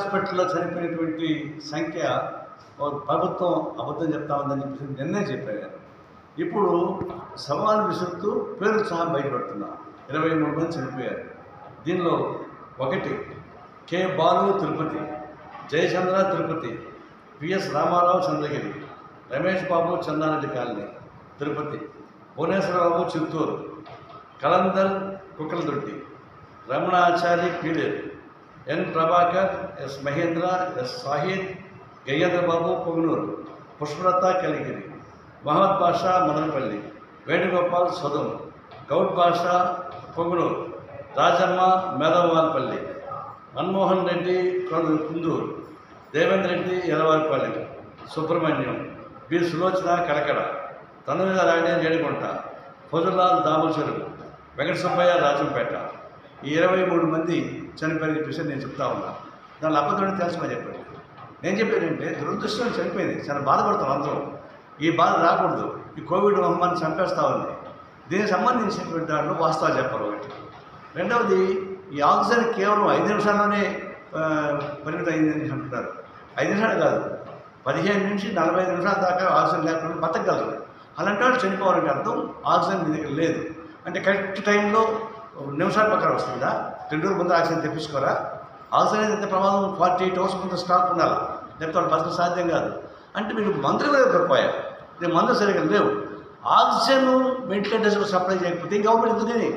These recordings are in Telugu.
హాస్పిటల్లో చనిపోయినటువంటి సంఖ్య ఓ ప్రభుత్వం అబద్ధం చెప్తా ఉందని చెప్పేసి నిన్నే చెప్పాను ఇప్పుడు సవాలు విసురుతూ పేరు సహా బయటపడుతున్నా ఇరవై మూడు మంది చనిపోయారు దీనిలో ఒకటి K Balu Tirupati Jayachandra Tirupati PS Ramarao Chandragiri Ramesh Babu Chandareddy colony Tirupati Bhuvaneshwarbabu Chittoor Kalandar Kukkaladoddi Ramanachari Pederu N Prabhakar S Mahendra S Sahid Gayyendra Babu Ponganur Pushpalatha Kaligiri Mohammed Basha Madanapalle Venugopal Sodam Goud Basha Ponganur Rajamma Medavalpalli Manmohan Reddy కొం- కుందూరు దేవేంద్ర రెడ్డి ఎలవారిపల్లి సుబ్రహ్మణ్యం బి సులోచన కలకడ తనుజ రాణి జడిగుంట ఫజుల్లాల్ దామచెరువు వెంకట సుబ్బయ్య రాజంపేట ఈ ఇరవై మూడు మంది చనిపోయిన చెప్పేసి నేను చెప్తా ఉన్నా దాని అబద్ధం తెలుసుమని చెప్పాడు నేను చెప్పానంటే దురదృష్టం చనిపోయింది చాలా బాధపడతాం అందరం ఈ బాధ రాకూడదు ఈ కోవిడ్ మహమ్మారిని చంపేస్తా ఉంది దీనికి సంబంధించినటువంటి దాంట్లో వాస్తవాలు చెప్పాలి ఒకటి రెండవది ఈ ఆక్సిజన్ కేవలం ఐదు నిమిషాల్లోనే ఆ, పరిమితం అయిందని అంటున్నారు ఐదు నిమిషాలు కాదు పదిహేను నుంచి నలభై ఐదు నిమిషాల దాకా ఆక్సిజన్ లేకుండా బతకగలరు అలాంటి వాళ్ళు చనిపోవాలంటే అర్థం ఆక్సిజన్ మీ దగ్గర లేదు అంటే కరెక్ట్ టైంలో నిమిషాల ప్రకారం వస్తుందా రెండు రోజుల ముందు ఆక్సిజన్ తెప్పించుకోరా ఆక్సిజన్ అనేది ఎంత ప్రమాదం ఫార్టీ ఎయిట్ అవర్స్ ముందు స్టాక్ ఉండాలి లేకపోతే వాళ్ళు బతకడం సాధ్యం కాదు అంటే మీకు మందులు కూడా దొరికిపోయాయి ఇది మందులు సరిగ్గా లేవు ఆక్సిజన్ వెంటిలేటర్స్ సప్లై చేయకపోతే ఈ గవర్నమెంట్ ఎందుకని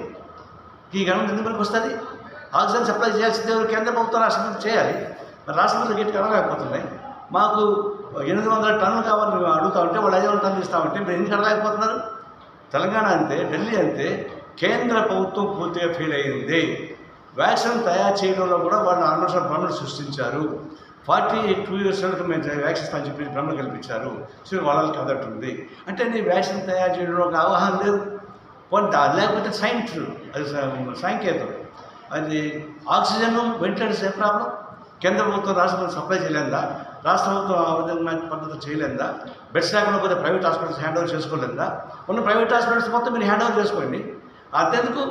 ఈ గవర్నమెంట్ ఎందుకు మనకు వస్తుంది ఆక్సిజన్ సప్లై చేయాల్సింది ఎవరు కేంద్ర ప్రభుత్వం రాష్ట్ర ప్రభుత్వం చేయాలి మరి రాష్ట్ర ప్రభుత్వం గట్టి కలగలేకపోతున్నాయి మాకు ఎనిమిది వందల టన్నులు కావాలని మేము అడుగుతా ఉంటే వాళ్ళు ఐదు వందల టన్నులు ఇస్తామంటే మీరు ఎందుకు అడగలేకపోతున్నారు తెలంగాణ అంతే ఢిల్లీ అంతే కేంద్ర ప్రభుత్వం పూర్తిగా ఫెయిల్ అయింది వ్యాక్సిన్ తయారు చేయడంలో కూడా వాళ్ళు అనవసర భ్రమలు సృష్టించారు ఫార్టీ టూ ఇయర్స్ వరకు మేము వ్యాక్సిన్స్ అని చెప్పి భ్రమలు కల్పించారు సో వాళ్ళకి కదట ఉంది అంటే నీ వ్యాక్సిన్ తయారు చేయడంలో ఒక అవగాహన లేదు కొంత అది లేకపోతే సైన్స్ అది స- సాంకేతం అది ఆక్సిజన్ వెంటిలేటర్స్ ఏ ప్రాబ్లం కేంద్ర ప్రభుత్వం రాష్ట్ర ప్రభుత్వం సప్లై చేయలేదా రాష్ట్ర ప్రభుత్వం ఆ విధంగా పద్ధతి చేయలేదా బెడ్స్ లేకుండా పోతే ప్రైవేట్ హాస్పిటల్స్ హ్యాండ్ ఓవర్ చేసుకోలేదా ఉన్న ప్రైవేట్ హాస్పిటల్స్ మొత్తం మీరు హ్యాండ్ ఓవర్ చేసుకోండి అంతెందుకు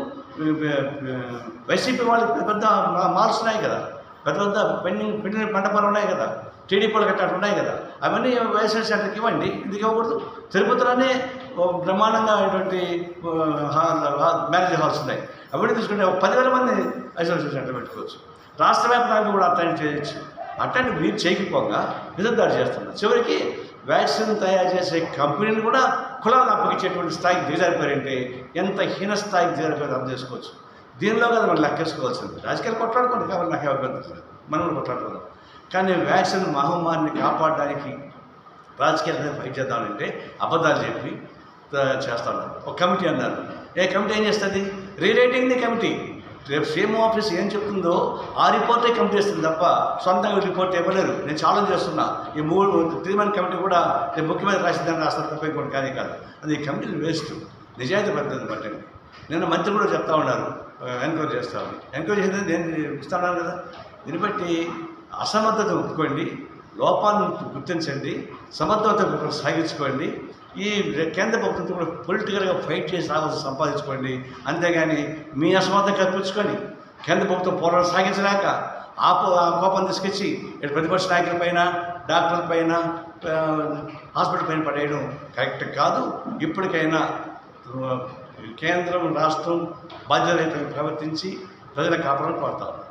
వైసీపీ వాళ్ళకి పెద్ద పెద్ద మా- మాల్స్ ఉన్నాయి కదా పెద్ద పెద్ద పెండింగ్ పెండింగ్ మండపాలు ఉన్నాయి కదా టీడీపీలు గట్రా ఉన్నాయి కదా అవన్నీ వైఎస్ఆర్ సెంటర్కి ఇవ్వండి ఎందుకు ఇవ్వకూడదు తిరుపతిలోనే ఓ బ్రహ్మాండంగా ఇటువంటి ఓ, హాల్ హాల్- మ్యారేజ్ హాల్స్ ఉన్నాయి అవన్నీ తీసుకుంటే ఒక పదివేల మంది ఐసోలేషన్ సెంటర్ పెట్టుకోవచ్చు రాష్ట్ర వ్యాప్తంగా కూడా అట్లాంటి చేయొచ్చు అట్లాంటి మీరు చేయకపోగా నిజందారు చేస్తున్నారు చివరికి వ్యాక్సిన్ తయారు చేసే కంపెనీని కూడా కులాలను అప్పగించేటువంటి స్థాయికి దిగజారిపోయారంటే ఎంత హీన స్థాయికి దిగజారిపోయారు అర్థం చేసుకోవచ్చు దీనిలో కదా మనం లెక్కేసుకోవాల్సింది రాజకీయాలు కొట్లాడుకోండి కాబట్టి నాకు అభ్యంతరం లేదు మనం కూడా కొట్లాడుకోవాలి కానీ వ్యాక్సిన్ మహమ్మారిని కాపాడడానికి రాజకీయాలు ఫైట్ చేద్దామంటే అబద్ధాలు చెప్పి ఆ, చేస్తా ఉన్నారు ఒక కమిటీ అన్నారు ఏ కమిటీ ఏం చేస్తుంది రీరేటింగ్ ది కమిటీ రేపు సేమ్ ఆఫీస్ ఏం చెప్తుందో ఆ రిపోర్టే కమిటీ ఇస్తుంది తప్ప సొంతంగా రిపోర్ట్ ఇవ్వలేరు నేను ఛాలెంజ్ చేస్తున్నా ఈ మూడు త్రీ మంత్ కమిటీ కూడా రేపు ముఖ్యమంత్రి రాసిందని రాస్తారు తప్ప ఇంకోటి కానీ కాదు అది ఈ కమిటీలు వేస్ట్ నిజాయితీ పద్ధతి పట్టండి నిన్న మంత్రి కూడా చెప్తా ఉన్నారు ఎంక్వైరీ చేస్తామని ఎంక్వైరీ చేస్తే నేను ఇస్తాను కదా దీన్ని బట్టి అసమర్థత ఒప్పుకోండి లోపాలను గుర్తించండి సమర్థత సాగించుకోండి ఈ కేంద్ర ప్రభుత్వంతో కూడా పొలిటికల్గా ఫైట్ చేసి రావాల్సి సంపాదించుకోండి అంతేగాని మీ అసమర్థం కల్పించుకొని కేంద్ర ప్రభుత్వం పోరాటం సాగించలేక ఆ పో- ఆ కోపం తీసుకొచ్చి ఇటు ప్రతిపక్ష నాయకుల పైన డాక్టర్ల పైన ఆ, హాస్పిటల్ పైన పడేయడం కరెక్ట్ కాదు ఇప్పటికైనా ఆ, కేంద్రం రాష్ట్రం బాధ్యత ప్రవర్తించి ప్రజల కాపాడాలని కోరుతాను